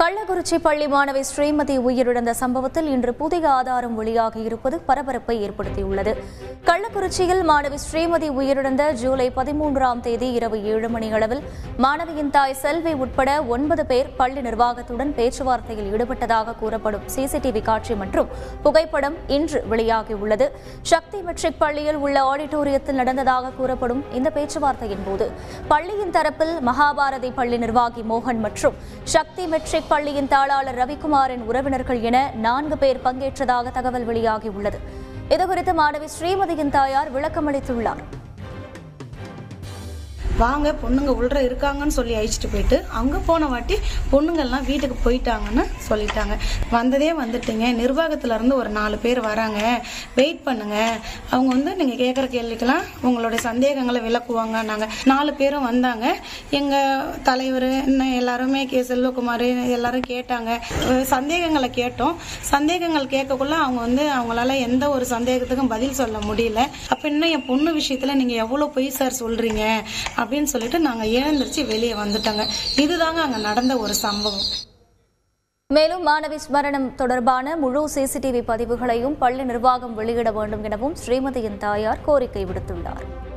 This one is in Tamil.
கள்ளக்குறிச்சி பள்ளி மாணவி ஸ்ரீமதி உயிரிழந்த சம்பவத்தில் இன்று புதிய ஆதாரம் வெளியாகி இருப்பது பரபரப்பை ஏற்படுத்தியுள்ளது கள்ளக்குறிச்சியில் மாணவி ஸ்ரீமதி உயிரிழந்த ஜூலை பதிமூன்றாம் தேதி இரவு ஏழு மணி அளவில் மாணவியின் தாய் செல்வி உட்பட ஒன்பது பேர் பள்ளி நிர்வாகத்துடன் பேச்சுவார்த்தையில் ஈடுபட்டதாக கூறப்படும் சிசிடிவி காட்சி மற்றும் புகைப்படம் இன்று வெளியாகியுள்ளது சக்தி மெட்ரிக் பள்ளியில் உள்ள ஆடிட்டோரியத்தில் நடந்ததாக கூறப்படும் இந்த பேச்சுவார்த்தையின் போது பள்ளியின் தரப்பில் மகாபாரதி பள்ளி நிர்வாகி மோகன் மற்றும் சக்தி மெட்ரிக் பள்ளியின் தாளாளர் ரவிக்குமாரின் உறவினர்கள் என நான்கு பேர் பங்கேற்றதாக தகவல் வெளியாகியுள்ளது இதுகுறித்து மாணவி ஸ்ரீமதியின் தாயார் விளக்கமளித்துள்ளார் வாங்க பொண்ணுங்க உள்ள இருக்காங்கன்னு சொல்லி அழிச்சிட்டு போயிட்டு அங்கே போன வாட்டி பொண்ணுங்கள்லாம் வீட்டுக்கு போயிட்டாங்கன்னு சொல்லிட்டாங்க வந்ததே வந்துட்டீங்க நிர்வாகத்துல இருந்து ஒரு நாலு பேர் வராங்க வெயிட் பண்ணுங்க அவங்க வந்து நீங்கள் கேட்குற கேள்விக்கெல்லாம் உங்களுடைய சந்தேகங்களை விளக்குவாங்க நாங்கள் நாலு பேரும் வந்தாங்க எங்கள் தலைவர் இன்னும் எல்லாருமே கே செல்வகுமார் எல்லாரும் கேட்டாங்க அஹ் சந்தேகங்களை கேட்டோம் சந்தேகங்கள் கேட்கக்குள்ள அவங்க வந்து அவங்களால எந்த ஒரு சந்தேகத்துக்கும் பதில் சொல்ல முடியல அப்ப இன்னும் என் பொண்ணு விஷயத்துல நீங்க எவ்வளவு பொய் சார் சொல்றீங்க அப்படின்னு சொல்லிட்டு நாங்க எழுந்திருச்சு வெளியே வந்துட்டோங்க இதுதாங்க அங்க நடந்த ஒரு சம்பவம் மேலும் மாணவி ஸ்மரணம் தொடர்பான முழு சிசிடிவி பதிவுகளையும் பள்ளி நிர்வாகம் வெளியிட வேண்டும் எனவும் ஸ்ரீமதியின் தாயார் கோரிக்கை விடுத்துள்ளார்